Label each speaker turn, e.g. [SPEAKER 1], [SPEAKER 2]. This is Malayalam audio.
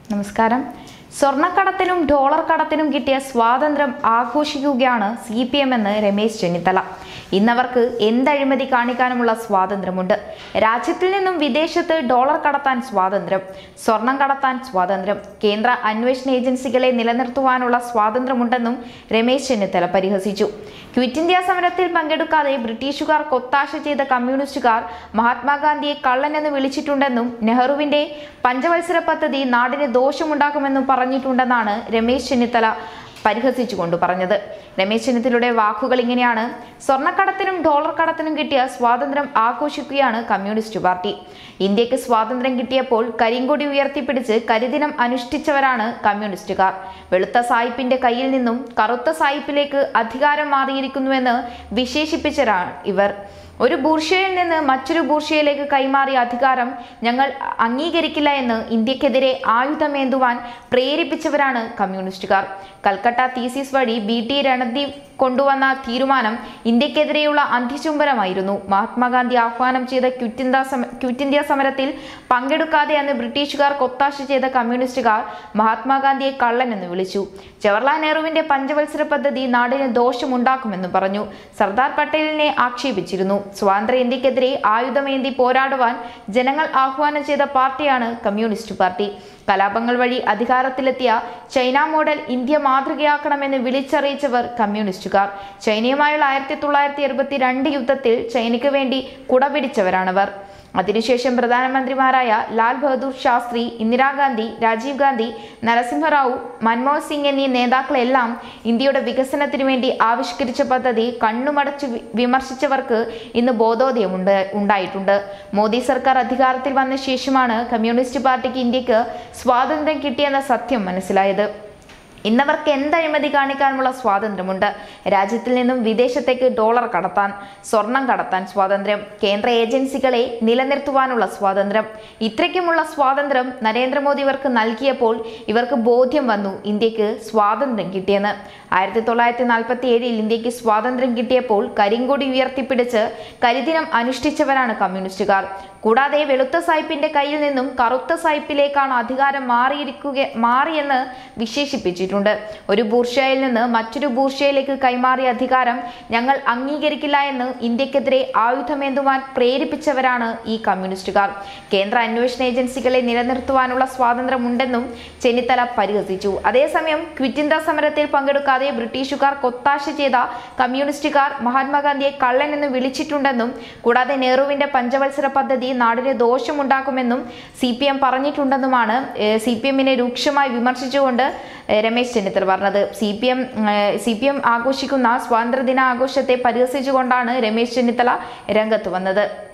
[SPEAKER 1] നമസ്കാരം സ്വർണ്ണക്കടത്തിനും ഡോളർ കടത്തിനും കിട്ടിയ സ്വാതന്ത്ര്യം ആഘോഷിക്കുകയാണ് സി പി എം എന്ന് രമേശ് ചെന്നിത്തല ഇന്നവർക്ക് എന്തഴിമതി കാണിക്കാനുമുള്ള സ്വാതന്ത്ര്യമുണ്ട് രാജ്യത്തിൽ നിന്നും വിദേശത്ത് ഡോളർ കടത്താൻ സ്വാതന്ത്ര്യം സ്വർണം കടത്താൻ സ്വാതന്ത്ര്യം കേന്ദ്ര അന്വേഷണ ഏജൻസികളെ നിലനിർത്തുവാനുള്ള സ്വാതന്ത്ര്യമുണ്ടെന്നും രമേശ് ചെന്നിത്തല പരിഹസിച്ചു ക്വിറ്റ് ഇന്ത്യ സമരത്തിൽ പങ്കെടുക്കാതെ ബ്രിട്ടീഷുകാർ കൊത്താശ ചെയ്ത കമ്മ്യൂണിസ്റ്റുകാർ മഹാത്മാഗാന്ധിയെ കള്ളൻ എന്ന് വിളിച്ചിട്ടുണ്ടെന്നും നെഹ്റുവിന്റെ പഞ്ചവത്സര പദ്ധതി നാടിന് ദോഷമുണ്ടാക്കുമെന്നും പറഞ്ഞിട്ടുണ്ടെന്നാണ് രമേശ് ചെന്നിത്തല പരിഹസിച്ചുകൊണ്ട് പറഞ്ഞത് രമേശ് ചെന്നിത്തലയുടെ വാക്കുകൾ ഇങ്ങനെയാണ് സ്വർണ്ണക്കടത്തിനും ഡോളർ കടത്തിനും കിട്ടിയ സ്വാതന്ത്ര്യം ആഘോഷിക്കുകയാണ് കമ്മ്യൂണിസ്റ്റ് പാർട്ടി ഇന്ത്യക്ക് സ്വാതന്ത്ര്യം കിട്ടിയപ്പോൾ കരിങ്കൊടി ഉയർത്തിപ്പിടിച്ച് കരിദിനം അനുഷ്ഠിച്ചവരാണ് കമ്മ്യൂണിസ്റ്റുകാർ വെളുത്ത സായിപ്പിന്റെ കയ്യിൽ നിന്നും കറുത്ത സായിപ്പിലേക്ക് അധികാരം മാറിയിരിക്കുന്നുവെന്ന് വിശേഷിപ്പിച്ചവരാണ് ഇവർ ഒരു ബൂർഷ്യയിൽ നിന്ന് മറ്റൊരു ബൂർഷ്യയിലേക്ക് കൈമാറിയ അധികാരം ഞങ്ങൾ അംഗീകരിക്കില്ല എന്ന് ഇന്ത്യക്കെതിരെ ആയുധമേന്തുവാൻ പ്രേരിപ്പിച്ചവരാണ് കമ്മ്യൂണിസ്റ്റുകാർ കൽക്കട്ട തീസിസ് വഴി ബി ടി രണദീപ് കൊണ്ടുവന്ന തീരുമാനം ഇന്ത്യക്കെതിരെയുള്ള അന്ത്യചുംബനമായിരുന്നു മഹാത്മാഗാന്ധി ആഹ്വാനം ചെയ്ത ക്വിറ്റ് ഇന്ത്യ സമ ക്വിറ്റ് ഇന്ത്യ സമരത്തിൽ പങ്കെടുക്കാതെ അന്ന് ബ്രിട്ടീഷുകാർ കൊത്താശ ചെയ്ത കമ്മ്യൂണിസ്റ്റുകാർ മഹാത്മാഗാന്ധിയെ കള്ളൻ എന്ന് വിളിച്ചു ജവഹർലാൽ നെഹ്റുവിന്റെ പഞ്ചവത്സര പദ്ധതി നാടിന് ദോഷമുണ്ടാക്കുമെന്ന് പറഞ്ഞു സർദാർ പട്ടേലിനെ ആക്ഷേപിച്ചിരുന്നു സ്വാതന്ത്ര്യ ഇന്ത്യക്കെതിരെ ആയുധമേന്തി പോരാടുവാൻ ജനങ്ങൾ ആഹ്വാനം ചെയ്ത പാർട്ടിയാണ് കമ്മ്യൂണിസ്റ്റ് പാർട്ടി കലാപങ്ങൾ വഴി അധികാരത്തിലെത്തിയ ചൈന മോഡൽ ഇന്ത്യ മാതൃകയാക്കണമെന്ന് വിളിച്ചറിയിച്ചവർ കമ്മ്യൂണിസ്റ്റുകാർ ചൈനയുമായുള്ള ആയിരത്തി തൊള്ളായിരത്തി എഴുപത്തി രണ്ട് യുദ്ധത്തിൽ ചൈനയ്ക്ക് വേണ്ടി കുടപിടിച്ചവരാണവർ അതിനുശേഷം പ്രധാനമന്ത്രിമാരായ ലാൽ ബഹദൂർ ശാസ്ത്രി ഇന്ദിരാഗാന്ധി രാജീവ് ഗാന്ധി നരസിംഹറാവു മൻമോഹൻ സിംഗ് എന്നീ നേതാക്കളെല്ലാം ഇന്ത്യയുടെ വികസനത്തിനു വേണ്ടി ആവിഷ്കരിച്ച പദ്ധതി കണ്ണുമടച്ച് വി- വിമർശിച്ചവർക്ക് ഇന്ന് ബോധോദയമുണ്ട് ഉണ്ടായിട്ടുണ്ട് മോദി സർക്കാർ അധികാരത്തിൽ വന്ന ശേഷമാണ് കമ്മ്യൂണിസ്റ്റ് പാർട്ടിക്ക് ഇന്ത്യക്ക് സ്വാതന്ത്ര്യം കിട്ടിയെന്ന സത്യം മനസ്സിലായത് ഇന്നവർക്ക് എന്തഴിമതി കാണിക്കാനുമുള്ള സ്വാതന്ത്ര്യമുണ്ട് രാജ്യത്തിൽ നിന്നും വിദേശത്തേക്ക് ഡോളർ കടത്താൻ സ്വർണം കടത്താൻ സ്വാതന്ത്ര്യം കേന്ദ്ര ഏജൻസികളെ നിലനിർത്തുവാനുള്ള സ്വാതന്ത്ര്യം ഇത്രയ്ക്കുമുള്ള സ്വാതന്ത്ര്യം നരേന്ദ്രമോദി ഇവർക്ക് നൽകിയപ്പോൾ ഇവർക്ക് ബോധ്യം വന്നു ഇന്ത്യക്ക് സ്വാതന്ത്ര്യം കിട്ടിയെന്ന് ആയിരത്തി തൊള്ളായിരത്തി നാൽപ്പത്തി ഏഴിൽ ഇന്ത്യക്ക് സ്വാതന്ത്ര്യം കിട്ടിയപ്പോൾ കരിങ്കൊടി ഉയർത്തിപ്പിടിച്ച് കരിദിനം അനുഷ്ഠിച്ചവരാണ് കമ്മ്യൂണിസ്റ്റുകാർ കൂടാതെ വെളുത്ത സായിപ്പിന്റെ കയ്യിൽ നിന്നും കറുത്ത സായിപ്പിലേക്കാണ് അധികാരം മാറിയിരിക്കുക മാറിയെന്ന് വിശേഷിപ്പിച്ചിട്ടുണ്ട് ഒരു ബൂർഷയിൽ നിന്ന് മറ്റൊരു ബൂർഷയിലേക്ക് കൈമാറിയ അധികാരം ഞങ്ങൾ അംഗീകരിക്കില്ല എന്ന് ഇന്ത്യക്കെതിരെ ആയുധമേന്തുവാൻ പ്രേരിപ്പിച്ചവരാണ് ഈ കമ്മ്യൂണിസ്റ്റുകാർ കേന്ദ്ര അന്വേഷണ ഏജൻസികളെ നിലനിർത്തുവാനുള്ള സ്വാതന്ത്ര്യമുണ്ടെന്നും ചെന്നിത്തല പരിഹസിച്ചു അതേസമയം ക്വിറ്റ് ഇന്ത്യ സമരത്തിൽ പങ്കെടുക്കാതെ ബ്രിട്ടീഷുകാർ കൊത്താശ ചെയ്ത കമ്മ്യൂണിസ്റ്റുകാർ മഹാത്മാഗാന്ധിയെ കള്ളൻ എന്ന് വിളിച്ചിട്ടുണ്ടെന്നും കൂടാതെ നെഹ്റുവിന്റെ പഞ്ചവത്സര പദ്ധതി നാടിന് ദോഷമുണ്ടാക്കുമെന്നും സി പി എം പറഞ്ഞിട്ടുണ്ടെന്നുമാണ് സി പി എമ്മിനെ രൂക്ഷമായി വിമർശിച്ചുകൊണ്ട് ഏഹ്, രമേശ് ചെന്നിത്തല പറഞ്ഞത് C P M C P M ആഘോഷിക്കുന്ന സ്വാതന്ത്ര്യദിന ആഘോഷത്തെ പരിഹസിച്ചുകൊണ്ടാണ് രമേശ് ചെന്നിത്തല രംഗത്ത് വന്നത്